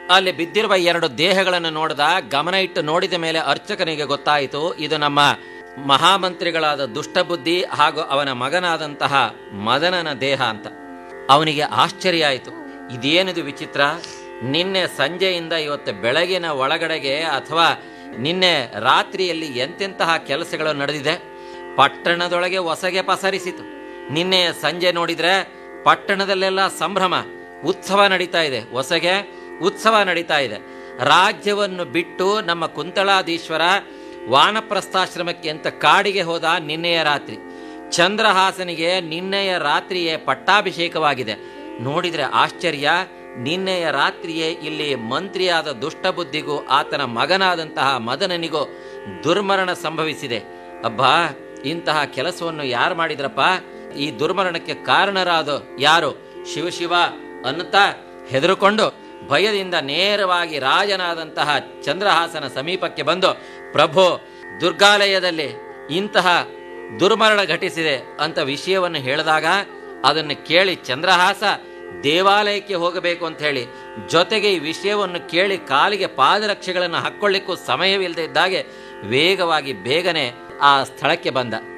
ಅಲ್ಲಿ ಬಿದ್ದಿರುವ ಎರಡು ದೇಹಗಳನ್ನು ನೋಡಿದ ಗಮನ ಇಟ್ಟು ನೋಡಿದ ಮೇಲೆ ಅರ್ಚಕನಿಗೆ ಗೊತ್ತಾಯಿತು ಇದು ನಮ್ಮ ಮಹಾಮಂತ್ರಿಗಳಾದ ದುಷ್ಟಬುದ್ಧಿ ಹಾಗೂ ಅವನ ಮಗನಾದಂತಹ ಮದನನ ದೇಹ ಅಂತ ಅವನಿಗೆ ಆಶ್ಚರ್ಯ ಆಯಿತು ಇದೇನಿದು ವಿಚಿತ್ರ ನಿನ್ನೆ ಸಂಜೆಯಿಂದ ಇವತ್ತು ಬೆಳಗಿನ ಒಳಗಡೆಗೆ ಅಥವಾ ನಿನ್ನೆ ರಾತ್ರಿಯಲ್ಲಿ ಎಂತೆಂತಹ ಕೆಲಸಗಳು ನಡೆದಿದೆ ಪಟ್ಟಣದೊಳಗೆ ಹೊಸಗೆ ಪಸರಿಸಿತು ನಿನ್ನೆ ಸಂಜೆ ನೋಡಿದ್ರೆ ಪಟ್ಟಣದಲ್ಲೆಲ್ಲ ಸಂಭ್ರಮ ಉತ್ಸವ ನಡೀತಾ ಇದೆ ಹೊಸಗೆ ಉತ್ಸವ ನಡೀತಾ ಇದೆ ರಾಜ್ಯವನ್ನು ಬಿಟ್ಟು ನಮ್ಮ ಕುಂತಳಾದೀಶ್ವರ ವಾನಪ್ರಸ್ಥಾಶ್ರಮಕ್ಕೆ ಅಂತ ಕಾಡಿಗೆ ಹೋದ ನಿನ್ನೆಯ ರಾತ್ರಿ ಚಂದ್ರಹಾಸನಿಗೆ ನಿನ್ನೆಯ ರಾತ್ರಿಯೇ ಪಟ್ಟಾಭಿಷೇಕವಾಗಿದೆ ನೋಡಿದ್ರೆ ಆಶ್ಚರ್ಯ ನಿನ್ನೆಯ ರಾತ್ರಿಯೇ ಇಲ್ಲಿ ಮಂತ್ರಿಯಾದ ದುಷ್ಟಬುದ್ಧಿಗೂ ಆತನ ಮಗನಾದಂತಹ ಮದನನಿಗೂ ದುರ್ಮರಣ ಸಂಭವಿಸಿದೆ ಅಬ್ಬಾ ಇಂತಹ ಕೆಲಸವನ್ನು ಯಾರು ಮಾಡಿದ್ರಪ್ಪ ಈ ದುರ್ಮರಣಕ್ಕೆ ಕಾರಣರಾದ ಯಾರು ಶಿವಶಿವ ಅನ್ನುತ್ತಾ ಹೆದರುಕೊಂಡು ಭಯದಿಂದ ನೇರವಾಗಿ ರಾಜನಾದಂತಹ ಚಂದ್ರಹಾಸನ ಸಮೀಪಕ್ಕೆ ಬಂದು ಪ್ರಭು ದುರ್ಗಾಲಯದಲ್ಲಿ ಇಂತಹ ದುರ್ಮರಣ ಘಟಿಸಿದೆ ಅಂತ ವಿಷಯವನ್ನು ಹೇಳಿದಾಗ ಅದನ್ನು ಕೇಳಿ ಚಂದ್ರಹಾಸ ದೇವಾಲಯಕ್ಕೆ ಹೋಗಬೇಕು ಅಂತ ಹೇಳಿ ಜೊತೆಗೆ ಈ ವಿಷಯವನ್ನು ಕೇಳಿ ಕಾಲಿಗೆ ಪಾದರಕ್ಷೆಗಳನ್ನು ಹಾಕ್ಕೊಳ್ಳಿಕ್ಕೂ ಸಮಯವಿಲ್ಲದೆ ಇದ್ದಾಗೆ ವೇಗವಾಗಿ ಬೇಗನೆ ಆ ಸ್ಥಳಕ್ಕೆ ಬಂದ